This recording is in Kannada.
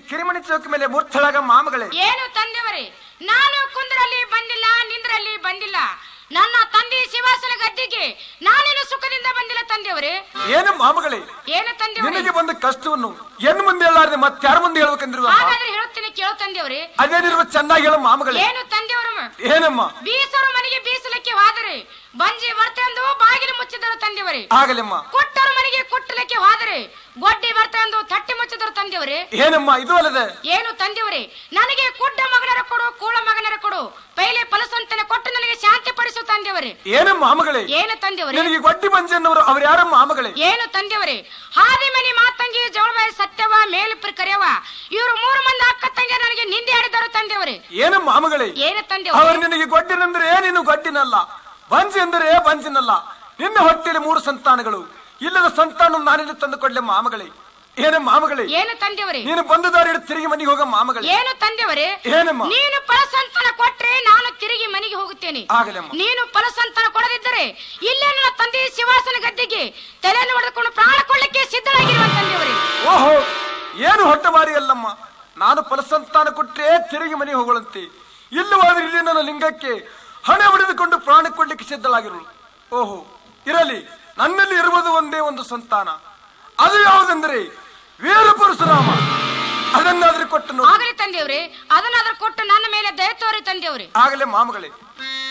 ಕಿರಿಮಣಿ ಚೌಕ ಮೇಲೆ ಮೂರ್ತಳಾಗ ಮಾಮಗಳೇ ಏನು ತಂದೆವರೇ ನಾನು ಕುಂದ್ರಲ್ಲಿ ಬಂದಿಲ್ಲ ನಿಂದ್ರಲ್ಲಿ ಬಂದಿಲ್ಲ ನನ್ನ ತಂದೆ ಶಿವಾಸನ ಗದ್ದಿಗೆ ನಾನೇನು ಸುಖದಿಂದ ಬಂದಿಲ್ಲ ತಂದೆಯವರೇ ಏನು ಮಾಮಗಳೇ ಏನು ತಂದೆಯವರೇ ನಿನಗೆ ಬಂದ ಕಷ್ಟವನ್ನು ಎನ್ ಮುಂದೆ ಹೇಳಾರ್ದೆ ಮತ್ತೆ ಯಾರ ಮುಂದೆ ಹೇಳ್ಬೇಕಂದಿರುವ ಹಾಗಾದ್ರೆ ಹೇಳುತ್ತೇನೆ ಕೇಳು ತಂದೆಯವರೇ ಅದೇನಿರುವ ಚೆನ್ನಾಗಿ ಹೇಳ ಮಾಮಗಳೇ ಏನು ತಂದೆಯವರು ಏನಮ್ಮ ಬೀಸರು ಮನೆಗೆ ಬೀಸಲಿಕ್ಕೆ ಹೋದರೆ ಬಂಜಿ ಬರ್ತಂದು ಬಾಗಿಲು ಮುಚ್ಚಿದರು ತಂದೆಯವರೇ ಆಗಲಮ್ಮ ಕೊಟ್ಟರು ಮನೆಗೆ ಕುಟ್ಟಲಿಕ್ಕೆ ಹೋದರೆ ಗೊಡ್ಡಿ ಬರ್ತಂದು ತಟ್ಟಿ ಮುಚ್ಚಿದರು ತಂದೆಯವರೇ ಏನಮ್ಮ ಇದು ಅಲ್ಲದೆ ಏನು ತಂದೆಯವರೇ ನನಗೆ ಕುಡ್ಡ ಮಗನರ ಕೊಡು ಕೂಳ ಮಗನರ ಕೊಡು ಪೈಲೆ ಫಲಸಂತನ ಕೊಟ್ಟು ನನಗೆ ಶಾಂತಿ ಪಡಿಸು ತಂದೆಯವರೇ ಏನು ಮಾಮಗಳೇ ಏನು ತಂದೆಯವರೇ ನಿನಗೆ ಗೊಡ್ಡಿ ಬಂಜಿ ಅನ್ನೋರು ಅವ್ರು ಯಾರ ಮಾಮಗಳೇ ಏನು ತಂದೆಯವರೇ ಹಾದಿಮನಿ ಮಾತಂಗಿ ಜವಳಬಾಯಿ ಸತ್ಯವ ಮೇಲಿಪ್ರ ಕರೆಯವ ಇವರು ಮೂರು ಮಂದಿ ಅಕ್ಕ ತಂಗಿ ನನಗೆ ನಿಂದೆ ಆಡಿದರು ತಂದೆಯವರೇ ಏನು ಮಾಮಗಳೇ ಏನು ಅವರು ತಂದೆಯವರೇ ನಿನಗೆ ಗೊಡ್ಡಿನಂದ್ರೆ ನೀನು ಗೊಡ್ಡಿನಲ್ಲ ಬಂಜಿ ಅಂದರೆ ಬಂಜಿನಲ್ಲ ನಿನ್ನ ಹೊಟ್ಟೆಯಲ್ಲಿ ಮೂರು ಸಂತಾನಗಳು ಇಲ್ಲದ ಸಂತಾನ ನಾನಿಲ್ಲಿ ತಂದು ಕೊಡ್ಲೆ ಮಾಮಗಳೇ ಏನು ಮಾಮಗಳೇ ಏನು ತಂದೆಯವರೇ ನೀನು ಬಂದ ದಾರಿ ಹಿಡಿದು ತಿರುಗಿ ಮನೆಗೆ ಹೋಗ ಮಾಮಗಳೇ ಏನು ತಂದೆಯವರೇ ಏನಮ್ಮ ನೀನು ಫಲಸಂತನ ಕೊಟ್ರೆ ನಾನು ತಿರುಗಿ ಮನೆಗೆ ಹೋಗುತ್ತೇನೆ ಆಗಲಮ್ಮ ನೀನು ಫಲಸಂತನ ಕೊಡದಿದ್ದರೆ ಇಲ್ಲೇ ನನ್ನ ತಂದೆ ಶಿವಾಸನ ಗದ್ದೆಗೆ ತಲೆಯನ್ನು ಹೊಡೆದುಕೊಂಡು ಪ್ರಾಣ ಕೊಡ್ಲಿಕ್ಕೆ ಸಿದ್ಧರಾಗಿರುವ ತಂದೆಯವರೇ ಓಹೋ ಏನು ಹೊಟ್ಟೆ ಮಾರಿ ಅಲ್ಲಮ್ಮ ನಾನು ಫಲಸಂತಾನ ಕೊಟ್ಟರೆ ತಿರುಗಿ ಮನೆಗೆ ಹೋಗಳಂತೆ ಇಲ್ಲವಾದ್ರೆ ಇಲ್ಲಿ ನನ್ನ ಲಿಂಗಕ್ಕೆ ಹಣ ಹೊಡೆದುಕೊಂಡು ಪ್ರಾಣ ಕೊಡ್ಲಿಕ್ಕೆ ಸಿದ್ಧಳಾಗಿರುಳು ಓಹೋ ಇರಲಿ ನನ್ನಲ್ಲಿ ಇರುವುದು ಒಂದೇ ಒಂದು ಸಂತಾನ ಅದು ಯಾವುದೆಂದರೆ ವೀರ ಪರಶುರಾಮ ಅದನ್ನಾದ್ರೂ ಕೊಟ್ಟು ನೋಡಿ ಆಗಲಿ ತಂದೆಯವರೇ ಅದನ್ನಾದ್ರೂ ಕೊಟ್ಟು ನನ್ನ ಮೇಲೆ ದಯ ತೋರಿ ತಂದೆಯವರೇ ಆಗಲೇ ಮಾಮಗಳೇ